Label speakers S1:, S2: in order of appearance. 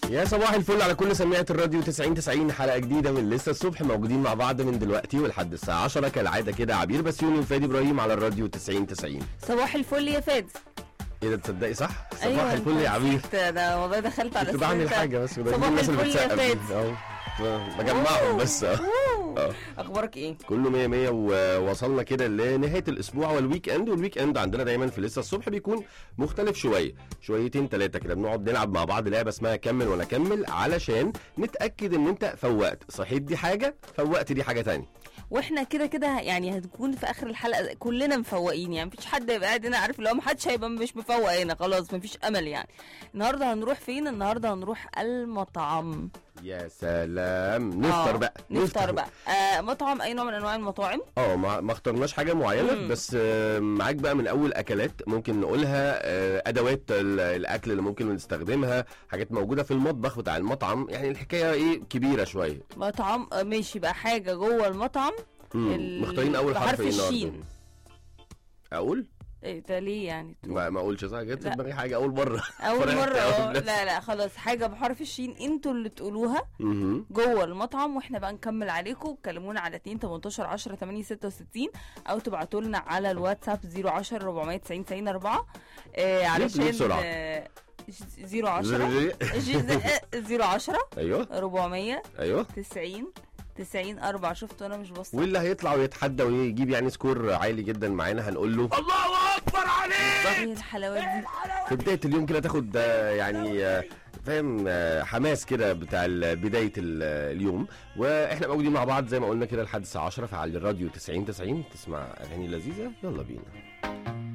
S1: يا صباح الفل على كل سماعة الراديو 90 90 حلقة جديدة من لسه الصبح موجودين مع بعض من دلوقتي ولحد الساعة 10 كالعادة كده عبير بسيوني وفادي ابراهيم على الراديو 90 90
S2: صباح الفل يا فادي
S1: ايه ده تصدقي صح؟ صباح
S2: أيوة،
S1: الفل
S2: أنت
S1: يا عبير
S2: نسيت، انا والله دخلت على
S1: كنت بعمل
S2: السيرة.
S1: حاجة بس وده
S2: صباح
S1: الناس اللي
S2: الفل يا
S1: بتسقف
S2: فادي
S1: دي. اهو بجمعهم بس اهو
S2: أوه.
S1: اه
S2: اخبارك ايه
S1: كله مية مية ووصلنا كده لنهاية الأسبوع والويك إند والويك إند عندنا دايما في لسه الصبح بيكون مختلف شوية شويتين تلاتة كده بنقعد نلعب مع بعض لعبة اسمها كمل ولا كمل علشان نتأكد إن أنت فوقت صحيت دي حاجة فوقت دي حاجة تانية
S2: واحنا كده كده يعني هنكون في اخر الحلقه كلنا مفوقين يعني مفيش حد هيبقى قاعد هنا عارف لو محدش هيبقى مش مفوق هنا خلاص مفيش امل يعني النهارده هنروح فين النهارده هنروح المطعم
S1: يا سلام نفطر
S2: آه،
S1: بقى
S2: نفطر بقى آه مطعم اي نوع من انواع المطاعم
S1: اه ما ما اخترناش حاجه معينه
S2: مم.
S1: بس آه، معاك بقى من اول اكلات ممكن نقولها آه، ادوات ال- الاكل اللي ممكن نستخدمها حاجات موجوده في المطبخ بتاع المطعم يعني الحكايه ايه كبيره شويه
S2: مطعم آه، ماشي بقى حاجه جوه المطعم
S1: مم.
S2: ال-
S1: مختارين اول حرف
S2: بحرف
S1: ايه النهارده
S2: الشين.
S1: اقول
S2: ايه ده ليه يعني
S1: ما ما اقولش صح جت في
S2: لا.
S1: دماغي حاجه اول مره
S2: اول
S1: فرحت
S2: مره
S1: أوي
S2: اه
S1: بنفسي.
S2: لا لا خلاص حاجه بحرف الشين انتوا اللي تقولوها
S1: مهم.
S2: جوه المطعم واحنا بقى نكمل عليكم كلمونا على 2 18 10 8 66 او تبعتوا لنا على الواتساب 010 490 90 4 آه علشان
S1: بسرعة.
S2: آه 010 010
S1: ايوه
S2: 400
S1: ايوه
S2: 90 90 4 شفتوا انا مش بص
S1: واللي هيطلع ويتحدى ويجيب يعني سكور عالي جدا معانا هنقول له الله اكبر عليك
S2: ايه الحلاوات دي
S1: في بدايه اليوم كده تاخد آه، يعني آه، فاهم آه، حماس كده بتاع ال- بدايه ال- اليوم واحنا موجودين مع بعض زي ما قلنا كده لحد الساعه 10 فعلى الراديو 90 90 تسمع اغاني لذيذه يلا بينا